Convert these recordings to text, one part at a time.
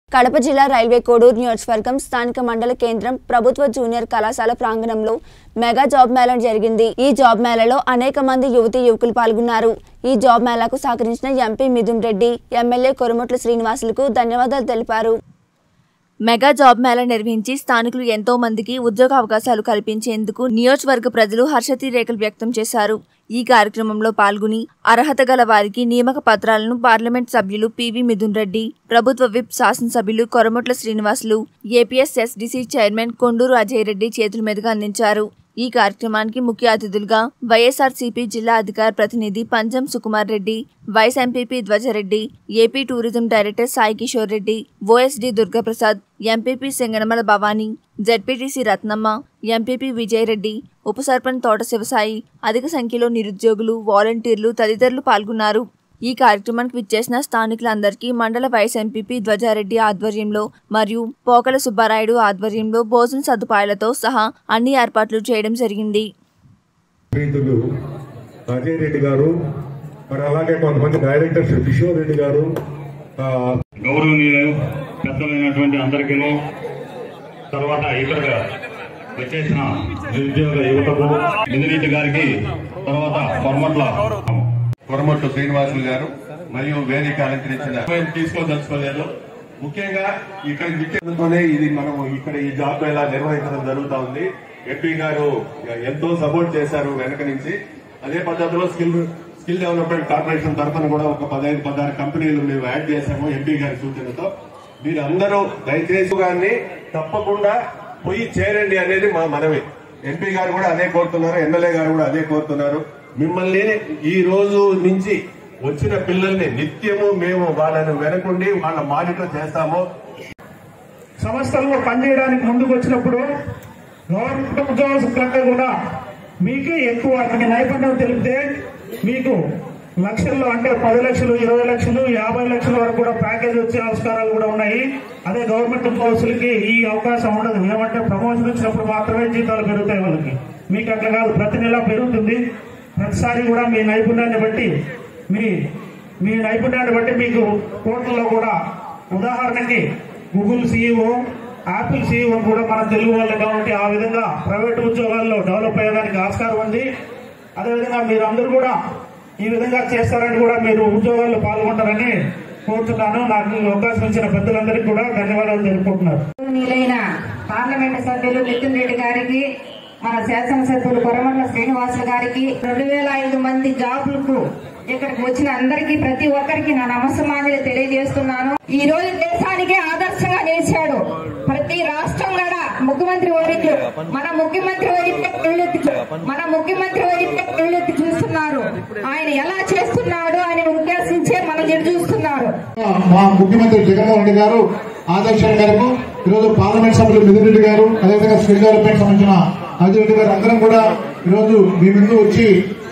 కడప జిల్లా రైల్వే కోడూరు నియోజకవర్గం స్థానిక మండల కేంద్రం ప్రభుత్వ జూనియర్ కళాశాల ప్రాంగణంలో మెగా జాబ్ మేళా జరిగింది ఈ జాబ్ మేళాలో అనేక మంది యువతీ యువకులు పాల్గొన్నారు ఈ జాబ్ మేళాకు సహకరించిన ఎంపీ మిథున్ రెడ్డి ఎమ్మెల్యే కొరమట్ల శ్రీనివాసులకు ధన్యవాదాలు తెలిపారు మెగా జాబ్ మేళా నిర్వహించి స్థానికులు ఎంతో మందికి ఉద్యోగ అవకాశాలు కల్పించేందుకు నియోజకవర్గ ప్రజలు హర్షతీరేఖలు వ్యక్తం చేశారు ఈ కార్యక్రమంలో పాల్గొని అర్హత గల వారికి నియామక పత్రాలను పార్లమెంట్ సభ్యులు పివి మిథున్ రెడ్డి ప్రభుత్వ విప్ శాసనసభ్యులు కొరమట్ల శ్రీనివాసులు ఏపీఎస్ఎస్డిసి చైర్మన్ కొండూరు అజయ్ రెడ్డి చేతుల మీదుగా అందించారు ఈ కార్యక్రమానికి ముఖ్య అతిథులుగా వైఎస్ఆర్సీపీ జిల్లా అధికార ప్రతినిధి Panjam Sukumar Reddy vice MPP Dhwaja Reddy AP tourism director Sai Kishore Reddy OSD Durga Prasad MPP Singanamala Bhavani ZPTC Ratnamma MPP Vijaya Reddy ఉప సర్పంచ్ తోట శివసాయి అధిక సంఖ్యలో నిరుద్యోగులు వాలంటీర్లు తదితరులు పాల్గొన్నారు ఈ కార్యక్రమానికి విచ్చేసిన స్థానికులందరికీ మండల వైస్ ఎంపీపీ ధ్వజారెడ్డి ఆధ్వర్యంలో మరియు పోకల సుబ్బారాయుడు ఆధ్వర్యంలో భోజన సదుపాయాలతో సహా అన్ని ఏర్పాట్లు చేయడం జరిగింది ప్రీతులు అజయ్ రెడ్డి గారు మరి అలాగే కొంతమంది డైరెక్టర్స్ కిషోర్ రెడ్డి గారు ఆ, గౌరవనీయులు పెద్దలైనటువంటి అందరికీ తర్వాత ఇతర వచ్చేసిన నిరుద్యోగ యువతకు మిదిరెడ్డి గారికి తర్వాత కొరమట్ల కొరమట్టు శ్రీనివాసులు గారు మరియు వేదిక అలంకరించిన మేము తీసుకోదలుచుకోలేదు ముఖ్యంగా ఇక్కడ విచ్చేందుకునే ఇది మనం ఇక్కడ ఈ జాబ్ ఎలా నిర్వహించడం జరుగుతా ఉంది ఎంపీ గారు ఎంతో సపోర్ట్ చేశారు వెనక నుంచి అదే పద్ధతిలో స్కిల్ స్కిల్ డెవలప్మెంట్ కార్పొరేషన్ తరఫున కూడా ఒక పదహైదు పదహారు కంపెనీలు మేము యాడ్ చేశాము ఎంపీ గారి సూచనతో మీరు అందరూ దయచేసి గారిని తప్పకుండా పోయి చేరండి అనేది మా మనవి ఎంపీ గారు కూడా అదే కోరుతున్నారు ఎమ్మెల్యే గారు కూడా అదే కోరుతున్నారు మిమ్మల్ని ఈ రోజు నుంచి వచ్చిన పిల్లల్ని నిత్యము మేము వాళ్ళని వెనకుండి వాళ్ళ మానిటర్ చేస్తాము సంస్థల్లో పనిచేయడానికి ముందుకు వచ్చినప్పుడు గవర్నమెంట్ ఉద్యోగస్తులంతా కూడా మీకే ఎక్కువ మీ నైపుణ్యం తెలిపితే మీకు లక్షల్లో అంటే పది లక్షలు ఇరవై లక్షలు యాభై లక్షల వరకు కూడా ప్యాకేజ్ వచ్చే ఆవిష్కారాలు కూడా ఉన్నాయి అదే గవర్నమెంట్ ఉద్యోగస్తులకి ఈ అవకాశం ఉండదు ఏమంటే ప్రమోషన్ వచ్చినప్పుడు మాత్రమే జీతాలు పెరుగుతాయి వాళ్ళకి మీకు అట్లా కాదు ప్రతి నెల పెరుగుతుంది ప్రతిసారి కూడా మీ నైపుణ్యాన్ని బట్టి మీ మీ నైపుణ్యాన్ని బట్టి మీకు కోట్లలో కూడా ఉదాహరణకి గూగుల్ సీఈఓ యాపిల్ సీఈఓ కూడా మన తెలుగు వాళ్ళే కాబట్టి ఆ విధంగా ప్రైవేట్ ఉద్యోగాల్లో డెవలప్ అయ్యేదానికి ఆస్కారం ఉంది అదేవిధంగా మీరు అందరూ కూడా ఈ విధంగా చేస్తారని కూడా మీరు ఉద్యోగాల్లో పాల్గొంటారని కోరుతున్నాను నాకు ఈ అవకాశం ఇచ్చిన పెద్దలందరికీ కూడా ధన్యవాదాలు తెలుపుకుంటున్నారు గౌరవనీయులైన పార్లమెంట్ సభ్యులు మిథున్ రెడ్డి గారికి మన శాసనసభ్యులు కొరమట్ల శ్రీనివాసులు గారికి రెండు వేల ఐదు మంది జాబులకు ఇక్కడికి వచ్చిన అందరికీ ప్రతి ఒక్కరికి నా నమస్సమాన్యులు తెలియజేస్తున్నాను ఈ రోజు దేశానికే ఆదర్శంగా నిలిచాడు ప్రతి రాష్ట్రం కూడా ముఖ్యమంత్రి ఓరికి మన ముఖ్యమంత్రి ఓరికి కళ్ళెత్తి చూ- మన ముఖ్యమంత్రి ఓరికి కళ్ళెత్తి చూస్తున్నారు ఆయన ఎలా చేస్తున్నాడు అని ఉద్దేశించే మనం ఎదురు చూస్తున్నారు మా ముఖ్యమంత్రి జగన్మోహన్ రెడ్డి గారు ఆదేశాల మేరకు ఈరోజు పార్లమెంట్ సభ్యులు మిథున్ రెడ్డి గారు అదేవిధంగా స్కిల్ డెవలప్మెంట్ సంబంధించిన అజయ్ రెడ్డి గారు అందరం కూడా ఈరోజు మీ ముందు వచ్చి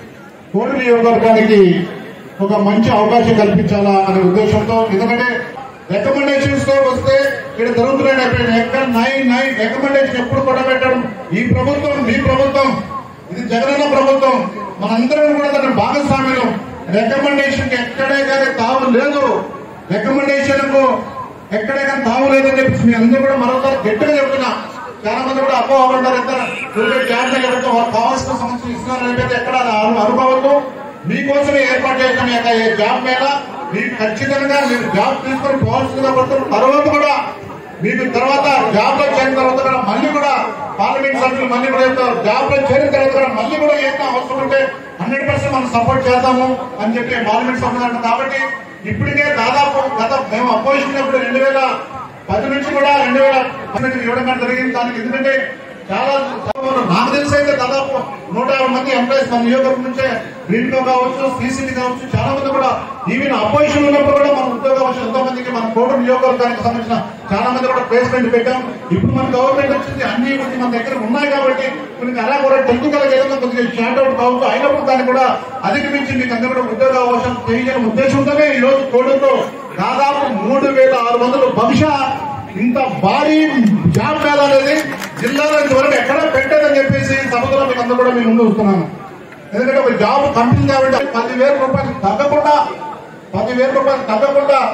కోడి నియోజకవర్గానికి ఒక మంచి అవకాశం కల్పించాలా అనే ఉద్దేశంతో ఎందుకంటే రికమెండేషన్స్ తో వస్తే ఇక్కడ జరుగుతున్నాయి ఎక్కడ నైన్ నైన్ రికమెండేషన్ ఎప్పుడు కూడా పెట్టడం ఈ ప్రభుత్వం మీ ప్రభుత్వం ఇది జగనన్న ప్రభుత్వం మనందరం కూడా దాని భాగస్వామ్యం రికమెండేషన్ కి ఎక్కడే కానీ తావు లేదు రికమెండేషన్ కు ఎక్కడే కానీ తావు లేదని చెప్పి మీ అందరూ కూడా మరొకసారి గట్టిగా చెప్తున్నా చాలా మంది కూడా అపోహ ఉంటారు ఎంత ఊరికే జాబ్ లేకపోతే వాళ్ళకి కావాల్సిన సమస్యలు ఇస్తున్నారని అయితే ఎక్కడ అను- అనుకోవద్దు మీకోసమే ఏర్పాటు చేసిన ఈ యొక్క ఈ జాబ్ మీద మీకు ఖచ్చితంగా మీరు జాబ్ తీసుకొని పోవాల్సిందిగా పడుతున్నారు తర్వాత కూడా మీకు తర్వాత జాబ్ లో చేరిన తర్వాత కూడా మళ్ళీ కూడా పార్లమెంట్ సభ్యులు మళ్ళీ కూడా చెప్తారు జాబ్ లో చేరిన తర్వాత కూడా మళ్ళీ కూడా ఏదైనా అవసరం ఉంటే హండ్రెడ్ పర్సెంట్ మనం సపోర్ట్ చేద్దాము అని చెప్పి పార్లమెంట్ సభ్యులు అంటారు కాబట్టి ఇప్పటికే దాదాపు గత మేము అపోజిషన్ ఉన్నప్పుడు రెండు వేల పది నుంచి కూడా రెండు వేల పన్నెండు ఇవ్వడం కానీ జరిగింది దానికి ఎందుకంటే చాలా నాకు తెలిసి అయితే దాదాపు నూట యాభై మంది ఎంప్లాయీస్ మన నియోజకవర్గం నుంచే గ్రీన్కో కావచ్చు సీసీటీ కావచ్చు చాలా మంది కూడా ఈవెన్ అపోజిషన్ ఉన్నప్పుడు కూడా మన ఉద్యోగ అవకాశం ఎంతో మందికి మన కోటం నియోజకవర్గానికి సంబంధించిన చాలా మంది కూడా ప్లేస్మెంట్ పెట్టాం ఇప్పుడు మన గవర్నమెంట్ వచ్చింది అన్ని కొంచెం మన దగ్గర ఉన్నాయి కాబట్టి కొన్ని అలా కూడా టెక్నికల్ ఏదైనా కొద్దిగా షార్ట్ అవుట్ కావచ్చు అయినప్పుడు దాన్ని కూడా అధిగమించి మీకు అందరూ కూడా ఉద్యోగ అవకాశం చేయాలనే ఉద్దేశంతోనే ఈ రోజు కోడూరులో దాదాపు మూడు వేల ఆరు వందలు బహుశా ఇంత భారీ జాబ్ మేళ అనేది జిల్లాలో ఇంతవరకు ఎక్కడ పెట్టేదని చెప్పేసి సముద్రం మీకు అందరూ కూడా మేము ముందు వస్తున్నాను ఎందుకంటే ఒక జాబ్ కంపెనీ కాబట్టి పదివేల రూపాయలు తగ్గకుండా పదివేల రూపాయలు తగ్గకుండా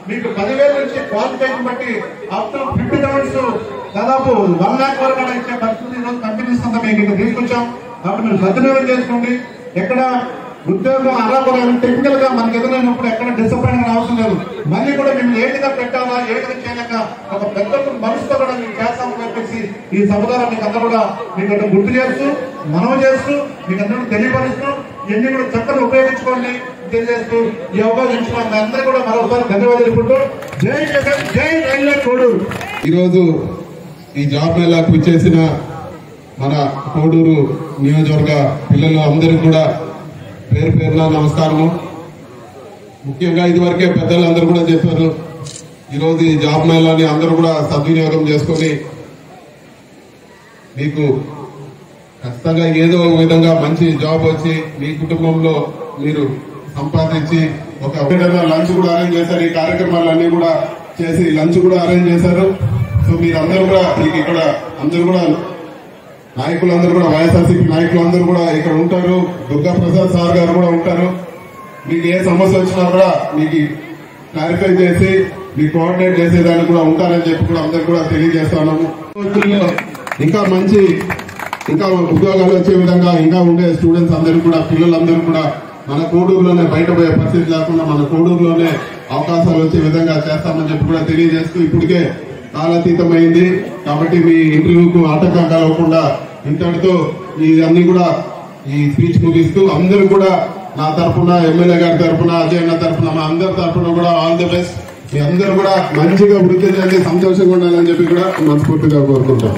మీకు పదివేల నుంచి క్వాలిఫికేషన్ బట్టి అప్ టు ఫిఫ్టీ థౌసండ్స్ దాదాపు వన్ లాక్ వరకు కూడా ఇచ్చే పరిస్థితి ఈరోజు కంపెనీస్ అంతా మీకు ఇక్కడ తీసుకొచ్చాం కాబట్టి మీరు సద్వినియోగం చేసుకోండి ఎక్కడ ఉద్యోగం అలా కూడా టెక్నికల్ గా మనకి ఎదురైనప్పుడు ఎక్కడ డిసప్పాయింట్ అవసరం లేదు మళ్ళీ కూడా మేము ఏ విధంగా పెట్టాలా ఏ విధంగా చేయలేక ఒక పెద్ద మనసుతో కూడా మేము చేస్తామని చెప్పేసి ఈ సముదాయం మీకు అందరూ కూడా మీకు ఇక్కడ గుర్తు చేస్తూ మనం చేస్తూ మీకు అందరూ తెలియపరుస్తూ ఇవన్నీ కూడా చక్కగా ఉపయోగించుకోండి తెలియజేస్తూ ఈ అవకాశం ఇచ్చిన మీ అందరూ కూడా మరొకసారి ధన్యవాదాలు చెప్పుకుంటూ జై జగన్ జై రైల్వే కోడూరు ఈరోజు ఈ జాబ్ మేళాకు వచ్చేసిన మన కోడూరు నియోజకవర్గ పిల్లలు అందరికీ కూడా పేరు పేరున నమస్కారము ముఖ్యంగా ఇదివరకే పెద్దలు అందరూ కూడా చెప్పారు ఈరోజు ఈ జాబ్ మేళాని అందరూ కూడా సద్వినియోగం చేసుకొని మీకు ఖచ్చితంగా ఏదో ఒక విధంగా మంచి జాబ్ వచ్చి మీ కుటుంబంలో మీరు సంపాదించి ఒక ఏదైనా లంచ్ కూడా అరేంజ్ చేశారు ఈ కార్యక్రమాలన్నీ కూడా చేసి లంచ్ కూడా అరేంజ్ చేశారు సో మీరందరూ కూడా మీకు ఇక్కడ అందరూ కూడా నాయకులందరూ కూడా వైఎస్ఆర్సీపీ నాయకులందరూ కూడా ఇక్కడ ఉంటారు దుర్గా ప్రసాద్ సార్ గారు కూడా ఉంటారు మీకు ఏ సమస్య వచ్చినా కూడా మీకు క్లారిఫై చేసి మీకు కోఆర్డినేట్ చేసేదానికి కూడా ఉంటారని చెప్పి కూడా అందరు కూడా తెలియజేస్తున్నాము రోజుల్లో ఇంకా మంచి ఇంకా ఉద్యోగాలు వచ్చే విధంగా ఇంకా ఉండే స్టూడెంట్స్ అందరూ కూడా పిల్లలందరూ కూడా మన కోడూరులోనే బయట పోయే పరిస్థితి లేకుండా మన కోడూరులోనే అవకాశాలు వచ్చే విధంగా చేస్తామని చెప్పి కూడా తెలియజేస్తూ ఇప్పటికే కాలాతీతమైంది కాబట్టి మీ ఇంటర్వ్యూకు ఆటంకం కలగకుండా ఇంతటితో ఇవన్నీ కూడా ఈ స్పీచ్ ముగిస్తూ అందరూ కూడా నా తరఫున ఎమ్మెల్యే గారి తరఫున అజయ్ అన్న తరఫున మా అందరి తరఫున కూడా ఆల్ ది బెస్ట్ మీ అందరూ కూడా మంచిగా వృద్ధి చేసి సంతోషంగా ఉండాలని చెప్పి కూడా మనస్ఫూర్తిగా కోరుకుంటాం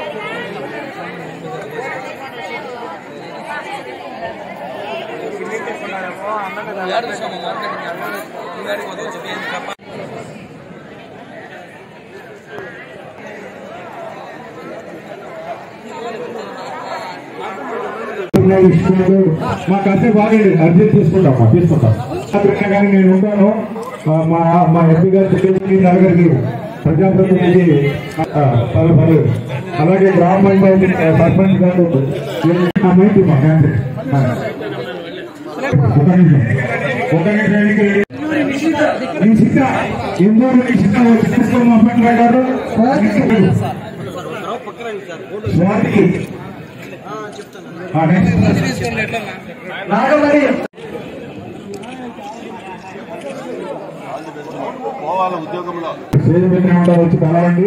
విషయాలు మా కాసేపు ఆగండి అర్జెంట్ తీసుకుంటాం మా తీసుకుంటాం అక్కడ కానీ నేను ఉంటాను ఆ, మా మా ఎంపీ గారి సెక్రటరీ నలుగురికి ప్రజాప్రతినిధి ఆ, పలు పలు అలాగే గ్రామ పంచాయతీ ఆ, సర్పంచ్ గారు ఆ, మైకి మా గాంధీ. ఆ. ఒక నిమిషం ఒక నిమిషానికి నిషిత ఇందూరు నిషిత వచ్చి తీసుకొని మా పట్ల గారు స్వాతి ఆ, నెక్స్ట్. నాగమణి స్టేజ్ మీద ఉంటా వచ్చి కలవండి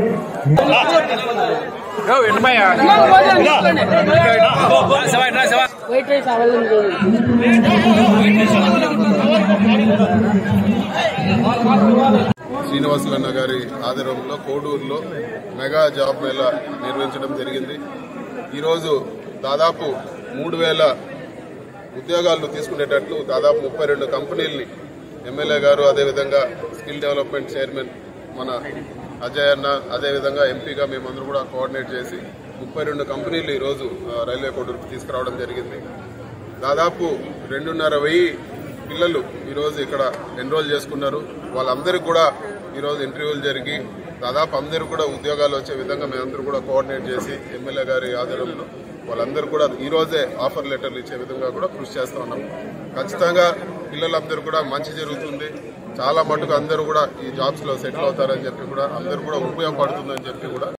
శ్రీనివాసులన్న గారి ఆధ్వర్యంలో కోడూరులో మెగా జాబ్ మేళా నిర్వహించడం జరిగింది ఈరోజు దాదాపు మూడు వేల ఉద్యోగాలను తీసుకునేటట్లు దాదాపు ముప్పై రెండు కంపెనీల్ని ఎమ్మెల్యే గారు అదేవిధంగా స్కిల్ డెవలప్మెంట్ చైర్మన్ మన అజయ్ అన్న అదేవిధంగా ఎంపీగా మేమందరూ కూడా కోఆర్డినేట్ చేసి ముప్పై రెండు కంపెనీలు ఈరోజు ఆ, రైల్వే కోడూరుకు తీసుకురావడం జరిగింది దాదాపు రెండున్నర వెయ్యి పిల్లలు ఈరోజు ఇక్కడ ఎన్రోల్ చేసుకున్నారు వాళ్ళందరికీ కూడా ఈరోజు ఇంటర్వ్యూలు జరిగి దాదాపు అందరూ కూడా ఉద్యోగాలు వచ్చే విధంగా మేమందరూ కూడా కోఆర్డినేట్ చేసి ఎమ్మెల్యే గారి ఆధ్వర్యంలో వాళ్ళందరూ కూడా ఈ రోజే ఆఫర్ లెటర్లు ఇచ్చే విధంగా కూడా కృషి చేస్తా ఉన్నాం ఖచ్చితంగా పిల్లలందరూ కూడా మంచి జరుగుతుంది చాలా మటుకు అందరూ కూడా ఈ జాబ్స్ లో సెటిల్ అవుతారని చెప్పి కూడా అందరూ కూడా ఉపయోగపడుతుందని చెప్పి కూడా